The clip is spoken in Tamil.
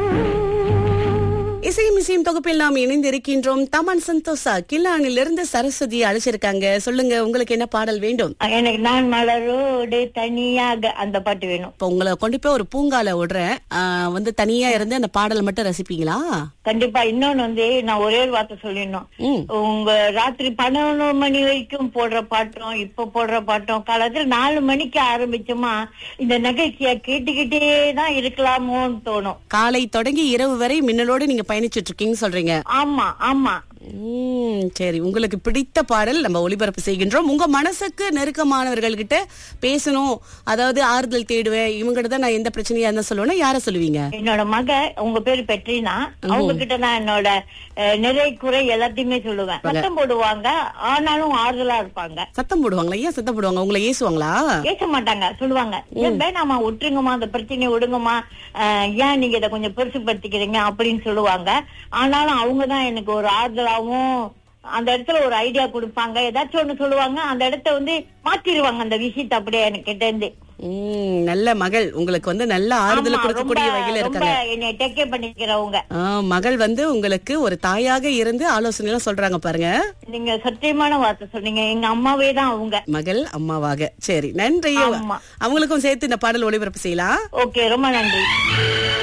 இசையும் இசையும் தொகுப்பில் நாம் இணைந்து இருக்கின்றோம் தமன் சந்தோஷா கில்லானிலிருந்து சரஸ்வதி அழைச்சிருக்காங்க சொல்லுங்க உங்களுக்கு என்ன பாடல் வேண்டும் எனக்கு நான் மலரோடு தனியாக அந்த பாட்டு வேணும் இப்ப உங்களை கொண்டு போய் ஒரு பூங்கால விடுறேன் ஆ, வந்து தனியா இருந்து அந்த பாடல் மட்டும் ரசிப்பீங்களா கண்டிப்பா இன்னொன்னு வந்து நான் ஒரே ஒரு வார்த்தை சொல்லிடணும் ம். உங்க ராத்திரி பன்னெண்டு மணி வரைக்கும் போடுற பாட்டும் இப்ப போடுற பாட்டும் காலத்துல நாலு மணிக்கு ஆரம்பிச்சோமா இந்த நிகழ்ச்சிய கேட்டுக்கிட்டே தான் இருக்கலாமோன்னு தோணும் காலை தொடங்கி இரவு வரை மின்னலோடு நீங்க பயணிச்சுட்டு இருக்கீங்கன்னு சொல்றீங்க ஆமா ஆமா ம், சரி உங்களுக்கு பிடித்த பாடல் நம்ம ஒளிபரப்பு செய்கின்றோம் உங்க மனசுக்கு நெருக்கமானவர்கள் கிட்ட பேசணும் அதாவது ஆறுதல் தேடுவேன் இவங்கிட்ட தான் நான் எந்த பிரச்சனையா இருந்தா சொல்லுவேன்னா யார சொல்லுவீங்க என்னோட மக உங்க பேரு பெட்ரினா அவங்க கிட்ட நான் என்னோட அஹ், நிறை குறை எல்லாத்தையுமே சொல்லுவேன் சத்தம் போடுவாங்க ஆனாலும் ஆறுதலா இருப்பாங்க சத்தம் போடுவாங்களா ஏன் சத்தம் போடுவாங்க உங்களை ஏசுவாங்களா பேச மாட்டாங்க சொல்லுவாங்க ஏன் வேணாமா விட்டுருங்கம்மா அந்த பிரச்சனையை விடுங்கம்மா அஹ், ஏன் நீங்க இதை கொஞ்சம் பெருசுப்படுத்திக்கிறீங்க அப்படின்னு சொல்லுவாங்க ஆனாலும் அவங்கதான் எனக்கு ஒரு ஆறுதலாவும் அந்த இடத்துல ஒரு ஐடியா கொடுப்பாங்க ஏதாச்சும் ஒண்ணு சொல்லுவாங்க அந்த இடத்த வந்து மாத்திருவாங்க அந்த விஷயத்தை அப்படியே எனக்கு கிட்ட இருந்து ம், நல்ல மகள் உங்களுக்கு வந்து நல்ல ஆறுதல் ஆமா, கொடுக்கக்கூடிய ரொம்ப- வகையில ரொம்ப இருக்காங்க என்னை டேக் கேர் பண்ணிக்கிறவங்க ஆ, மகள் வந்து உங்களுக்கு ஒரு தாயாக இருந்து ஆலோசனை எல்லாம் சொல்றாங்க பாருங்க நீங்க சத்தியமான வார்த்தை சொன்னீங்க எங்க அம்மாவே தான் அவங்க மகள் அம்மாவாக சரி நன்றி ஆமா. அவங்களுக்கும் சேர்த்து இந்த பாடல் ஒளிபரப்பு செய்யலாம் ஓகே ரொம்ப நன்றி